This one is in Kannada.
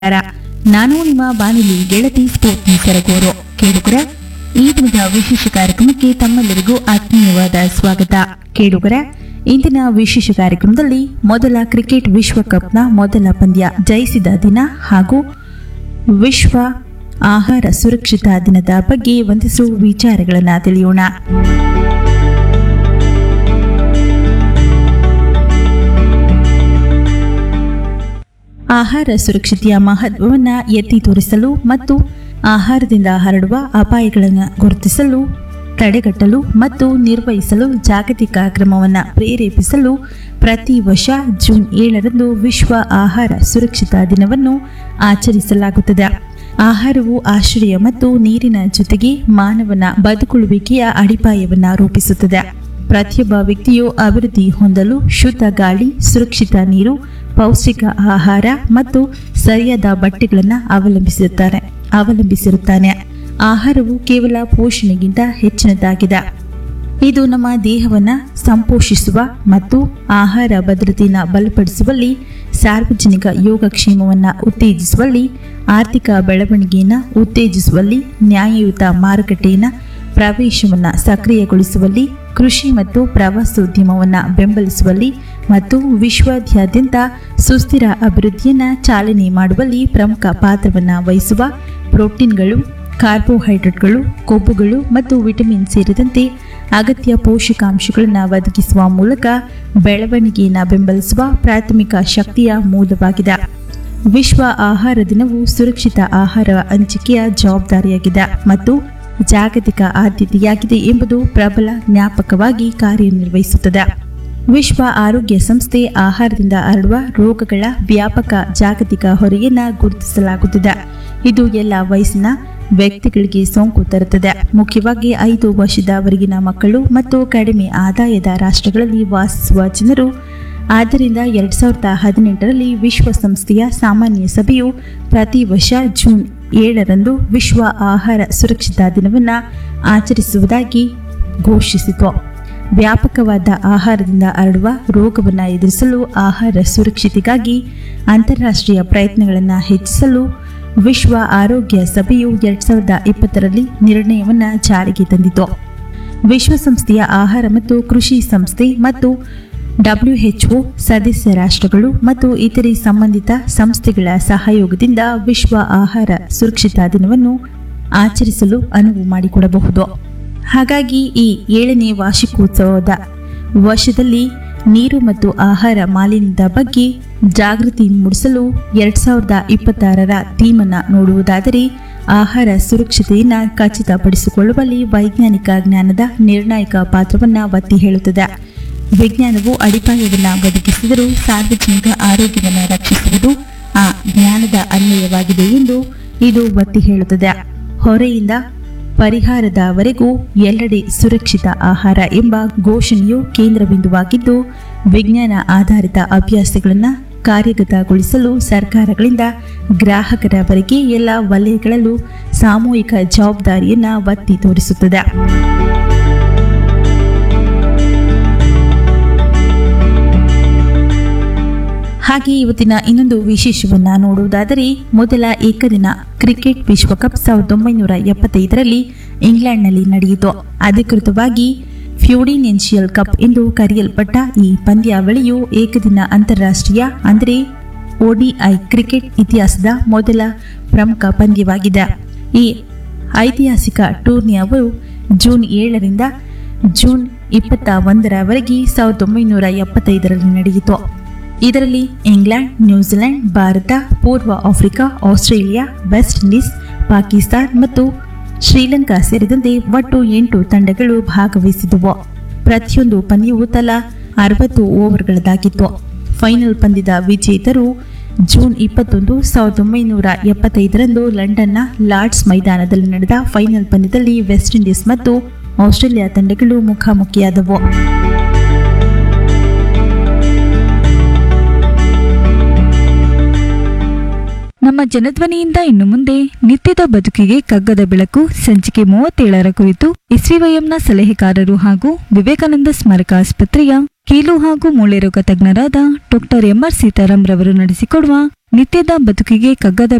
ನಮಸ್ಕಾರ ನಾನು ನಿಮ್ಮ ಬಾನುಲಿ ಗೆಳತಿ ಸ್ಫೂರ್ತಿ ಸರಗೂರು ಕೇಳುಗರ ಈ ದಿನದ ವಿಶೇಷ ಕಾರ್ಯಕ್ರಮಕ್ಕೆ ತಮ್ಮೆಲ್ಲರಿಗೂ ಆತ್ಮೀಯವಾದ ಸ್ವಾಗತ ಕೇಳುಗರ ಇಂದಿನ ವಿಶೇಷ ಕಾರ್ಯಕ್ರಮದಲ್ಲಿ ಮೊದಲ ಕ್ರಿಕೆಟ್ ವಿಶ್ವಕಪ್ನ ಮೊದಲ ಪಂದ್ಯ ಜಯಿಸಿದ ದಿನ ಹಾಗೂ ವಿಶ್ವ ಆಹಾರ ಸುರಕ್ಷತಾ ದಿನದ ಬಗ್ಗೆ ಒಂದಿಷ್ಟು ವಿಚಾರಗಳನ್ನು ತಿಳಿಯೋಣ ಆಹಾರ ಸುರಕ್ಷತೆಯ ಮಹತ್ವವನ್ನು ಎತ್ತಿ ತೋರಿಸಲು ಮತ್ತು ಆಹಾರದಿಂದ ಹರಡುವ ಅಪಾಯಗಳನ್ನು ಗುರುತಿಸಲು ತಡೆಗಟ್ಟಲು ಮತ್ತು ನಿರ್ವಹಿಸಲು ಜಾಗತಿಕ ಕ್ರಮವನ್ನು ಪ್ರೇರೇಪಿಸಲು ಪ್ರತಿ ವರ್ಷ ಜೂನ್ ಏಳರಂದು ವಿಶ್ವ ಆಹಾರ ಸುರಕ್ಷತಾ ದಿನವನ್ನು ಆಚರಿಸಲಾಗುತ್ತದೆ ಆಹಾರವು ಆಶ್ರಯ ಮತ್ತು ನೀರಿನ ಜೊತೆಗೆ ಮಾನವನ ಬದುಕುಳುವಿಕೆಯ ಅಡಿಪಾಯವನ್ನು ರೂಪಿಸುತ್ತದೆ ಪ್ರತಿಯೊಬ್ಬ ವ್ಯಕ್ತಿಯು ಅಭಿವೃದ್ಧಿ ಹೊಂದಲು ಶುದ್ಧ ಗಾಳಿ ಸುರಕ್ಷಿತ ನೀರು ಪೌಷ್ಟಿಕ ಆಹಾರ ಮತ್ತು ಸರಿಯಾದ ಬಟ್ಟೆಗಳನ್ನು ಅವಲಂಬಿಸಿರುತ್ತಾರೆ ಅವಲಂಬಿಸಿರುತ್ತಾನೆ ಆಹಾರವು ಕೇವಲ ಪೋಷಣೆಗಿಂತ ಹೆಚ್ಚಿನದಾಗಿದೆ ಇದು ನಮ್ಮ ದೇಹವನ್ನು ಸಂಪೋಷಿಸುವ ಮತ್ತು ಆಹಾರ ಭದ್ರತೆಯನ್ನು ಬಲಪಡಿಸುವಲ್ಲಿ ಸಾರ್ವಜನಿಕ ಯೋಗಕ್ಷೇಮವನ್ನು ಉತ್ತೇಜಿಸುವಲ್ಲಿ ಆರ್ಥಿಕ ಬೆಳವಣಿಗೆಯನ್ನು ಉತ್ತೇಜಿಸುವಲ್ಲಿ ನ್ಯಾಯಯುತ ಮಾರುಕಟ್ಟೆಯನ್ನು ಪ್ರವೇಶವನ್ನು ಸಕ್ರಿಯಗೊಳಿಸುವಲ್ಲಿ ಕೃಷಿ ಮತ್ತು ಪ್ರವಾಸೋದ್ಯಮವನ್ನು ಬೆಂಬಲಿಸುವಲ್ಲಿ ಮತ್ತು ವಿಶ್ವಾದ್ಯಂತ ಸುಸ್ಥಿರ ಅಭಿವೃದ್ಧಿಯನ್ನು ಚಾಲನೆ ಮಾಡುವಲ್ಲಿ ಪ್ರಮುಖ ಪಾತ್ರವನ್ನು ವಹಿಸುವ ಪ್ರೋಟೀನ್ಗಳು ಕಾರ್ಬೋಹೈಡ್ರೇಟ್ಗಳು ಕೊಬ್ಬುಗಳು ಮತ್ತು ವಿಟಮಿನ್ ಸೇರಿದಂತೆ ಅಗತ್ಯ ಪೋಷಕಾಂಶಗಳನ್ನು ಒದಗಿಸುವ ಮೂಲಕ ಬೆಳವಣಿಗೆಯನ್ನು ಬೆಂಬಲಿಸುವ ಪ್ರಾಥಮಿಕ ಶಕ್ತಿಯ ಮೂಲವಾಗಿದೆ ವಿಶ್ವ ಆಹಾರ ದಿನವು ಸುರಕ್ಷಿತ ಆಹಾರ ಹಂಚಿಕೆಯ ಜವಾಬ್ದಾರಿಯಾಗಿದೆ ಮತ್ತು ಜಾಗತಿಕ ಆದ್ಯತೆಯಾಗಿದೆ ಎಂಬುದು ಪ್ರಬಲ ಜ್ಞಾಪಕವಾಗಿ ಕಾರ್ಯನಿರ್ವಹಿಸುತ್ತದೆ ವಿಶ್ವ ಆರೋಗ್ಯ ಸಂಸ್ಥೆ ಆಹಾರದಿಂದ ಹರಡುವ ರೋಗಗಳ ವ್ಯಾಪಕ ಜಾಗತಿಕ ಹೊರೆಯನ್ನು ಗುರುತಿಸಲಾಗುತ್ತಿದೆ ಇದು ಎಲ್ಲ ವಯಸ್ಸಿನ ವ್ಯಕ್ತಿಗಳಿಗೆ ಸೋಂಕು ತರುತ್ತದೆ ಮುಖ್ಯವಾಗಿ ಐದು ವರ್ಷದವರೆಗಿನ ಮಕ್ಕಳು ಮತ್ತು ಕಡಿಮೆ ಆದಾಯದ ರಾಷ್ಟ್ರಗಳಲ್ಲಿ ವಾಸಿಸುವ ಜನರು ಆದ್ದರಿಂದ ಎರಡ್ ಸಾವಿರದ ಹದಿನೆಂಟರಲ್ಲಿ ವಿಶ್ವಸಂಸ್ಥೆಯ ಸಾಮಾನ್ಯ ಸಭೆಯು ಪ್ರತಿ ವರ್ಷ ಜೂನ್ ಏಳರಂದು ವಿಶ್ವ ಆಹಾರ ಸುರಕ್ಷತಾ ದಿನವನ್ನು ಆಚರಿಸುವುದಾಗಿ ಘೋಷಿಸಿತು ವ್ಯಾಪಕವಾದ ಆಹಾರದಿಂದ ಹರಡುವ ರೋಗವನ್ನು ಎದುರಿಸಲು ಆಹಾರ ಸುರಕ್ಷತೆಗಾಗಿ ಅಂತಾರಾಷ್ಟ್ರೀಯ ಪ್ರಯತ್ನಗಳನ್ನು ಹೆಚ್ಚಿಸಲು ವಿಶ್ವ ಆರೋಗ್ಯ ಸಭೆಯು ಎರಡ್ ಸಾವಿರದ ಇಪ್ಪತ್ತರಲ್ಲಿ ನಿರ್ಣಯವನ್ನು ಜಾರಿಗೆ ತಂದಿತು ವಿಶ್ವಸಂಸ್ಥೆಯ ಆಹಾರ ಮತ್ತು ಕೃಷಿ ಸಂಸ್ಥೆ ಮತ್ತು ಡಬ್ಲ್ಯುಎಚ್ಒ ಸದಸ್ಯ ರಾಷ್ಟ್ರಗಳು ಮತ್ತು ಇತರೆ ಸಂಬಂಧಿತ ಸಂಸ್ಥೆಗಳ ಸಹಯೋಗದಿಂದ ವಿಶ್ವ ಆಹಾರ ಸುರಕ್ಷತಾ ದಿನವನ್ನು ಆಚರಿಸಲು ಅನುವು ಮಾಡಿಕೊಡಬಹುದು ಹಾಗಾಗಿ ಈ ಏಳನೇ ವಾರ್ಷಿಕೋತ್ಸವದ ವರ್ಷದಲ್ಲಿ ನೀರು ಮತ್ತು ಆಹಾರ ಮಾಲಿನ್ಯದ ಬಗ್ಗೆ ಜಾಗೃತಿ ಮೂಡಿಸಲು ಎರಡ್ ಸಾವಿರದ ಇಪ್ಪತ್ತಾರರ ಥೀಮನ್ನು ನೋಡುವುದಾದರೆ ಆಹಾರ ಸುರಕ್ಷತೆಯನ್ನು ಖಚಿತಪಡಿಸಿಕೊಳ್ಳುವಲ್ಲಿ ವೈಜ್ಞಾನಿಕ ಜ್ಞಾನದ ನಿರ್ಣಾಯಕ ಪಾತ್ರವನ್ನು ಒತ್ತಿ ಹೇಳುತ್ತದೆ ವಿಜ್ಞಾನವು ಅಡಿಪಾಯವನ್ನು ಒದಗಿಸಿದರೂ ಸಾರ್ವಜನಿಕ ಆರೋಗ್ಯವನ್ನು ರಕ್ಷಿಸುವುದು ಆ ಜ್ಞಾನದ ಅನ್ವಯವಾಗಿದೆ ಎಂದು ಇದು ಒತ್ತಿ ಹೇಳುತ್ತದೆ ಹೊರೆಯಿಂದ ಪರಿಹಾರದವರೆಗೂ ಎಲ್ಲೆಡೆ ಸುರಕ್ಷಿತ ಆಹಾರ ಎಂಬ ಘೋಷಣೆಯು ಕೇಂದ್ರ ಬಿಂದುವಾಗಿದ್ದು ವಿಜ್ಞಾನ ಆಧಾರಿತ ಅಭ್ಯಾಸಗಳನ್ನು ಕಾರ್ಯಗತಗೊಳಿಸಲು ಸರ್ಕಾರಗಳಿಂದ ಗ್ರಾಹಕರವರೆಗೆ ಎಲ್ಲ ವಲಯಗಳಲ್ಲೂ ಸಾಮೂಹಿಕ ಜವಾಬ್ದಾರಿಯನ್ನು ಒತ್ತಿ ತೋರಿಸುತ್ತದೆ ಹಾಗೆ ಇವತ್ತಿನ ಇನ್ನೊಂದು ವಿಶೇಷವನ್ನ ನೋಡುವುದಾದರೆ ಮೊದಲ ಏಕದಿನ ಕ್ರಿಕೆಟ್ ವಿಶ್ವಕಪ್ ಸಾವಿರದ ಒಂಬೈನೂರ ಎಪ್ಪತ್ತೈದರಲ್ಲಿ ಇಂಗ್ಲೆಂಡ್ನಲ್ಲಿ ನಡೆಯಿತು ಅಧಿಕೃತವಾಗಿ ಫ್ಯೂಡಿನೆನ್ಷಿಯಲ್ ಕಪ್ ಎಂದು ಕರೆಯಲ್ಪಟ್ಟ ಈ ಪಂದ್ಯಾವಳಿಯು ಏಕದಿನ ಅಂತಾರಾಷ್ಟ್ರೀಯ ಅಂದರೆ ಒಡಿಐ ಕ್ರಿಕೆಟ್ ಇತಿಹಾಸದ ಮೊದಲ ಪ್ರಮುಖ ಪಂದ್ಯವಾಗಿದೆ ಈ ಐತಿಹಾಸಿಕ ಟೂರ್ನಿಯವರು ಜೂನ್ ಏಳರಿಂದ ಜೂನ್ ಇಪ್ಪತ್ತ ಒಂದರವರೆಗೆ ಸಾವಿರದ ಒಂಬೈನೂರ ಎಪ್ಪತ್ತೈದರಲ್ಲಿ ನಡೆಯಿತು ಇದರಲ್ಲಿ ಇಂಗ್ಲೆಂಡ್ ನ್ಯೂಜಿಲೆಂಡ್ ಭಾರತ ಪೂರ್ವ Africa Australia West Indies Pakistan ಮತ್ತು ಶ್ರೀಲಂಕಾ ಸೇರಿದಂತೆ ಒಟ್ಟು ಎಂಟು ತಂಡಗಳು ಭಾಗವಹಿಸಿದವು ಪ್ರತಿಯೊಂದು ಪಂದ್ಯವು ತಲಾ ಅರವತ್ತು ಓವರ್ಗಳದಾಗಿತ್ತು ಫೈನಲ್ ಪಂದ್ಯದ ವಿಜೇತರು ಜೂನ್ ಇಪ್ಪತ್ತೊಂದು ಸಾವಿರದ ಒಂಬೈನೂರ ಎಪ್ಪತ್ತೈದರಂದು ಲಂಡನ್ನ ಲಾರ್ಡ್ಸ್ ಮೈದಾನದಲ್ಲಿ ನಡೆದ ಫೈನಲ್ ಪಂದ್ಯದಲ್ಲಿ ವೆಸ್ಟ್ ಇಂಡೀಸ್ ಮತ್ತು ಆಸ್ಟ್ರೇಲಿಯಾ ತಂಡಗಳು ಮುಖಾಮುಖಿಯಾದವು ನಮ್ಮ ಜನಧ್ವನಿಯಿಂದ ಇನ್ನು ಮುಂದೆ ನಿತ್ಯದ ಬದುಕಿಗೆ ಕಗ್ಗದ ಬೆಳಕು ಸಂಚಿಕೆ ಮೂವತ್ತೇಳರ ಕುರಿತು ಇಸ್ವಿವಯಂನ ಸಲಹೆಗಾರರು ಹಾಗೂ ವಿವೇಕಾನಂದ ಸ್ಮಾರಕ ಆಸ್ಪತ್ರೆಯ ಕೀಲು ಹಾಗೂ ಮೂಳೆ ರೋಗ ತಜ್ಞರಾದ ಡಾಕ್ಟರ್ ಎಂಆರ್ ಸೀತಾರಾಮ್ ರವರು ನಡೆಸಿಕೊಡುವ ನಿತ್ಯದ ಬದುಕಿಗೆ ಕಗ್ಗದ